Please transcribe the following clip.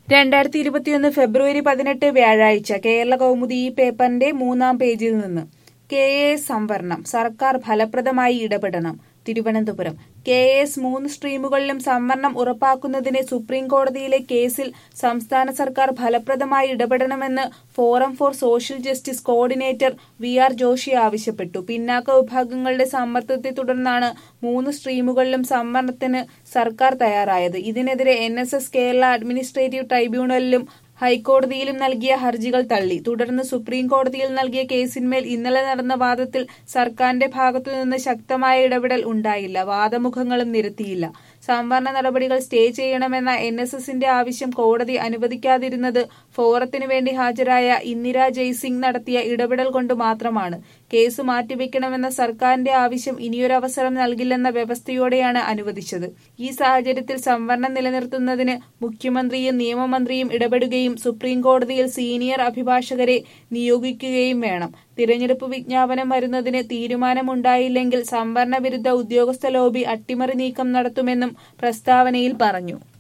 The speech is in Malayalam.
രണ്ടായിരത്തി ഇരുപത്തിയൊന്ന് ഫെബ്രുവരി പതിനെട്ട് വ്യാഴാഴ്ച കേരള കൗമുദി ഈ പേപ്പറിന്റെ മൂന്നാം പേജിൽ നിന്ന് കെ എസ് സംവരണം സർക്കാർ ഫലപ്രദമായി ഇടപെടണം തിരുവനന്തപുരം കെ എസ് മൂന്ന് സ്ട്രീമുകളിലും സംവരണം ഉറപ്പാക്കുന്നതിന് സുപ്രീം കോടതിയിലെ കേസിൽ സംസ്ഥാന സർക്കാർ ഫലപ്രദമായി ഇടപെടണമെന്ന് forum for social justice coordinator V R Joshi ആവശ്യപ്പെട്ടു പിന്നാക്ക വിഭാഗങ്ങളുടെ സമ്മർദ്ദത്തെ തുടർന്നാണ് മൂന്ന് സ്ട്രീമുകളിലും സംവരണത്തിന് സർക്കാർ തയ്യാറായത് ഇതിനെതിരെ എൻ കേരള അഡ്മിനിസ്ട്രേറ്റീവ് ട്രൈബ്യൂണലിലും ഹൈക്കോടതിയിലും നൽകിയ ഹർജികൾ തള്ളി തുടർന്ന് സുപ്രീം കോടതിയിൽ നൽകിയ കേസിന്മേൽ ഇന്നലെ നടന്ന വാദത്തിൽ സർക്കാരിന്റെ ഭാഗത്തുനിന്ന് ശക്തമായ ഇടപെടൽ ഉണ്ടായില്ല വാദമുഖങ്ങളും നിരത്തിയില്ല സംവരണ നടപടികൾ സ്റ്റേ ചെയ്യണമെന്ന എൻ എസ് എസിന്റെ ആവശ്യം കോടതി അനുവദിക്കാതിരുന്നത് ഫോറത്തിനു വേണ്ടി ഹാജരായ ഇന്ദിര ജയ്സിംഗ് നടത്തിയ ഇടപെടൽ കൊണ്ട് മാത്രമാണ് കേസ് മാറ്റിവെക്കണമെന്ന സർക്കാരിന്റെ ആവശ്യം ഇനിയൊരവസരം നൽകില്ലെന്ന വ്യവസ്ഥയോടെയാണ് അനുവദിച്ചത് ഈ സാഹചര്യത്തിൽ സംവരണം നിലനിർത്തുന്നതിന് മുഖ്യമന്ത്രിയും നിയമമന്ത്രിയും ഇടപെടുകയും സുപ്രീം കോടതിയിൽ സീനിയർ അഭിഭാഷകരെ നിയോഗിക്കുകയും വേണം തിരഞ്ഞെടുപ്പ് വിജ്ഞാപനം വരുന്നതിന് തീരുമാനമുണ്ടായില്ലെങ്കിൽ സംവരണ വിരുദ്ധ ഉദ്യോഗസ്ഥ ലോബി അട്ടിമറി നീക്കം നടത്തുമെന്നും പ്രസ്താവനയിൽ പറഞ്ഞു